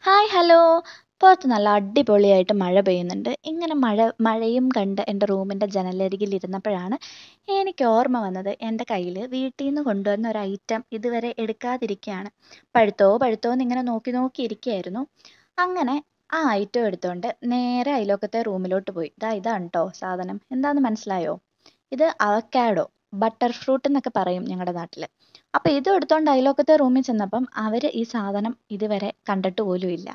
hi hello പുറത്ത് നല്ല അടിപൊളിയായിട്ട് മഴ പെയ്യുന്നുണ്ട് ഇങ്ങനെ മഴ മഴയും കണ്ട് എൻ്റെ റൂമിൻ്റെ ജനലരികിൽ ഇരുന്നപ്പോഴാണ് എനിക്ക് ഓർമ്മ വന്നത് എൻ്റെ കയ്യിൽ വീട്ടിൽ നിന്ന് കൊണ്ടുവന്ന ഒരു ഐറ്റം ഇതുവരെ എടുക്കാതിരിക്കുകയാണ് പഴുത്തോ പഴുത്തോ എന്നിങ്ങനെ നോക്കി നോക്കി ഇരിക്കുകയായിരുന്നു അങ്ങനെ ആ ഐറ്റം എടുത്തുകൊണ്ട് നേരെ അയൽവക്കത്തെ റൂമിലോട്ട് പോയി ദാ ഇതാണ് കേട്ടോ സാധനം എന്താണെന്ന് മനസ്സിലായോ ഇത് അവക്കാഡോ ബട്ടർ ഫ്രൂട്ട് എന്നൊക്കെ പറയും ഞങ്ങളുടെ നാട്ടിൽ അപ്പോൾ ഇത് എടുത്തുകൊണ്ട് അയൽവക്കത്തെ റൂമിൽ ചെന്നപ്പം അവർ ഈ സാധനം ഇതുവരെ കണ്ടിട്ട് പോലും ഇല്ല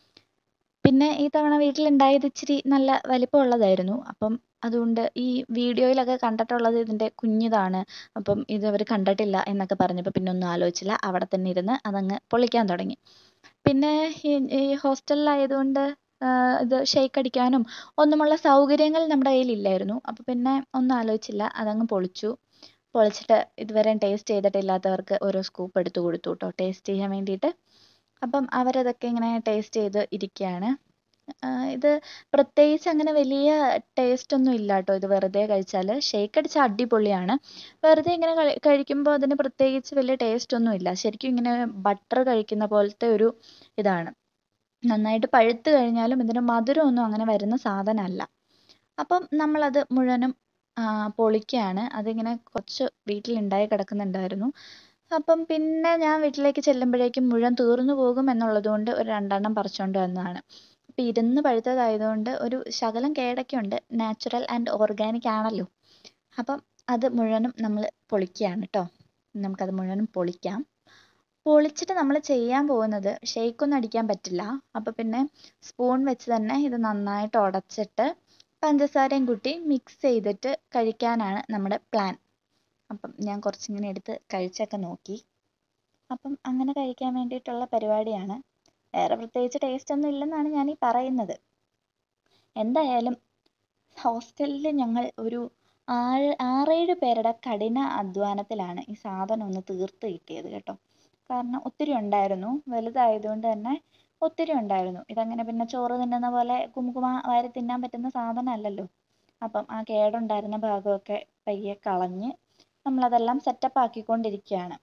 പിന്നെ ഈ തവണ വീട്ടിലുണ്ടായത് ഇച്ചിരി നല്ല വലിപ്പമുള്ളതായിരുന്നു അപ്പം അതുകൊണ്ട് ഈ വീഡിയോയിലൊക്കെ കണ്ടിട്ടുള്ളത് ഇതിൻ്റെ കുഞ്ഞിതാണ് അപ്പം ഇത് അവർ കണ്ടിട്ടില്ല എന്നൊക്കെ പറഞ്ഞപ്പോൾ പിന്നെ ഒന്നും ആലോചിച്ചില്ല അവിടെ തന്നെ ഇരുന്ന് അതങ്ങ് പൊളിക്കാൻ തുടങ്ങി പിന്നെ ഈ ഈ ഹോസ്റ്റലിലായതുകൊണ്ട് ഇത് ഷെയ്ക്ക് അടിക്കാനും ഒന്നുമുള്ള സൗകര്യങ്ങൾ നമ്മുടെ കയ്യിലില്ലായിരുന്നു അപ്പോൾ പിന്നെ ഒന്നും ആലോചിച്ചില്ല അതങ്ങ് പൊളിച്ചു പൊളിച്ചിട്ട് ഇതുവരെയും ടേസ്റ്റ് ചെയ്തിട്ടില്ലാത്തവർക്ക് ഓരോ സ്കൂപ്പ് എടുത്ത് കൊടുത്തു കേട്ടോ ടേസ്റ്റ് ചെയ്യാൻ വേണ്ടിയിട്ട് അപ്പം അവരതൊക്കെ ഇങ്ങനെ ടേസ്റ്റ് ചെയ്ത് ഇരിക്കുകയാണ് ഇത് പ്രത്യേകിച്ച് അങ്ങനെ വലിയ ടേസ്റ്റ് ഒന്നും ഇല്ല കേട്ടോ ഇത് വെറുതെ കഴിച്ചാൽ ഷേക്ക് അടിച്ചാൽ അടിപൊളിയാണ് വെറുതെ ഇങ്ങനെ കഴിക്കുമ്പോൾ അതിന് പ്രത്യേകിച്ച് വലിയ ടേസ്റ്റ് ഒന്നും ഇല്ല ശരിക്കും ഇങ്ങനെ ബട്ടർ കഴിക്കുന്ന പോലത്തെ ഒരു ഇതാണ് നന്നായിട്ട് പഴുത്ത് കഴിഞ്ഞാലും ഇതിന് മധുരമൊന്നും അങ്ങനെ വരുന്ന സാധനമല്ല അപ്പം നമ്മളത് മുഴുവനും പൊളിക്കുകയാണ് അതിങ്ങനെ കുറച്ച് വീട്ടിലുണ്ടായി കിടക്കുന്നുണ്ടായിരുന്നു അപ്പം പിന്നെ ഞാൻ വീട്ടിലേക്ക് ചെല്ലുമ്പോഴേക്കും മുഴുവൻ തീർന്നു പോകും എന്നുള്ളത് കൊണ്ട് ഒരു രണ്ടെണ്ണം പറിച്ചുകൊണ്ട് വന്നതാണ് അപ്പം ഇരുന്ന് പഴുത്തതായതുകൊണ്ട് ഒരു ശകലം കേടൊക്കെ ഉണ്ട് നാച്ചുറൽ ആൻഡ് ഓർഗാനിക് ആണല്ലോ അപ്പം അത് മുഴുവനും നമ്മൾ പൊളിക്കുകയാണ് കേട്ടോ നമുക്കത് മുഴുവനും പൊളിക്കാം പൊളിച്ചിട്ട് നമ്മൾ ചെയ്യാൻ പോകുന്നത് ഷെയ്ക്കൊന്നും അടിക്കാൻ പറ്റില്ല അപ്പം പിന്നെ സ്പൂൺ വെച്ച് തന്നെ ഇത് നന്നായിട്ട് ഉടച്ചിട്ട് പഞ്ചസാരയും കൂട്ടി മിക്സ് ചെയ്തിട്ട് കഴിക്കാനാണ് നമ്മുടെ പ്ലാൻ അപ്പം ഞാൻ കുറച്ചിങ്ങനെ എടുത്ത് കഴിച്ചൊക്കെ നോക്കി അപ്പം അങ്ങനെ കഴിക്കാൻ വേണ്ടിയിട്ടുള്ള പരിപാടിയാണ് വേറെ പ്രത്യേകിച്ച് ടേസ്റ്റ് ഒന്നും ഇല്ലെന്നാണ് ഞാൻ ഈ പറയുന്നത് എന്തായാലും ഹോസ്റ്റലിൽ ഞങ്ങൾ ഒരു ആറ് ആറേഴ് പേരുടെ കഠിന അധ്വാനത്തിലാണ് ഈ സാധനം ഒന്ന് തീർത്ത് കിട്ടിയത് കേട്ടോ കാരണം ഒത്തിരി ഉണ്ടായിരുന്നു വലുതായതുകൊണ്ട് തന്നെ ഒത്തിരി ഉണ്ടായിരുന്നു ഇതങ്ങനെ പിന്നെ ചോറ് തിന്നുന്ന പോലെ കുമുകുമ വാരി തിന്നാൻ പറ്റുന്ന സാധനമല്ലല്ലോ അപ്പം ആ കേടുണ്ടായിരുന്ന ഭാഗമൊക്കെ പയ്യെ കളഞ്ഞ് നമ്മളതെല്ലാം സെറ്റപ്പ് ആക്കിക്കൊണ്ടിരിക്കുകയാണ്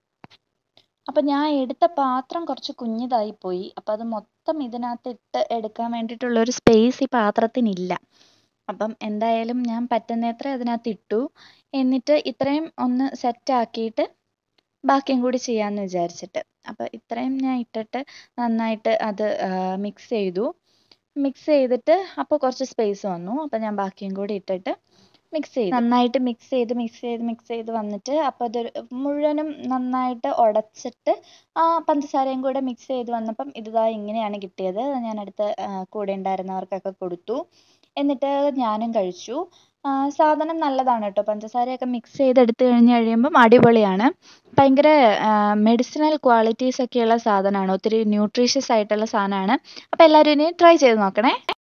അപ്പം ഞാൻ എടുത്ത പാത്രം കുറച്ച് കുഞ്ഞിതായി പോയി അപ്പം അത് മൊത്തം ഇതിനകത്ത് ഇട്ട് എടുക്കാൻ വേണ്ടിയിട്ടുള്ള ഒരു സ്പേസ് ഈ പാത്രത്തിനില്ല അപ്പം എന്തായാലും ഞാൻ പറ്റുന്നത്ര അതിനകത്ത് ഇട്ടു എന്നിട്ട് ഇത്രയും ഒന്ന് സെറ്റ് ആക്കിയിട്ട് ബാക്കിയും കൂടി ചെയ്യാമെന്ന് വിചാരിച്ചിട്ട് അപ്പോൾ ഇത്രയും ഞാൻ ഇട്ടിട്ട് നന്നായിട്ട് അത് മിക്സ് ചെയ്തു മിക്സ് ചെയ്തിട്ട് അപ്പോൾ കുറച്ച് സ്പേസ് വന്നു അപ്പോൾ ഞാൻ ബാക്കിയും കൂടി ഇട്ടിട്ട് മിക്സ് ചെയ്തു നന്നായിട്ട് മിക്സ് ചെയ്ത് മിക്സ് ചെയ്ത് മിക്സ് ചെയ്ത് വന്നിട്ട് അപ്പോൾ അത് മുഴുവനും നന്നായിട്ട് ഉടച്ചിട്ട് ആ പഞ്ചസാരയും കൂടെ മിക്സ് ചെയ്ത് വന്നപ്പം ഇതാ ഇങ്ങനെയാണ് കിട്ടിയത് ഞാൻ അടുത്ത് കൂടെ ഉണ്ടായിരുന്നവർക്കൊക്കെ കൊടുത്തു എന്നിട്ട് ഞാനും കഴിച്ചു സാധനം നല്ലതാണ് കേട്ടോ പഞ്ചസാരയൊക്കെ മിക്സ് ചെയ്ത് എടുത്തു കഴിഞ്ഞ് കഴിയുമ്പം അടിപൊളിയാണ് ഭയങ്കര മെഡിസിനൽ ക്വാളിറ്റീസ് ഒക്കെയുള്ള സാധനമാണ് ഒത്തിരി ന്യൂട്രീഷ്യസ് ആയിട്ടുള്ള സാധനമാണ് അപ്പോൾ എല്ലാവരും ഇനി ട്രൈ ചെയ്ത് നോക്കണേ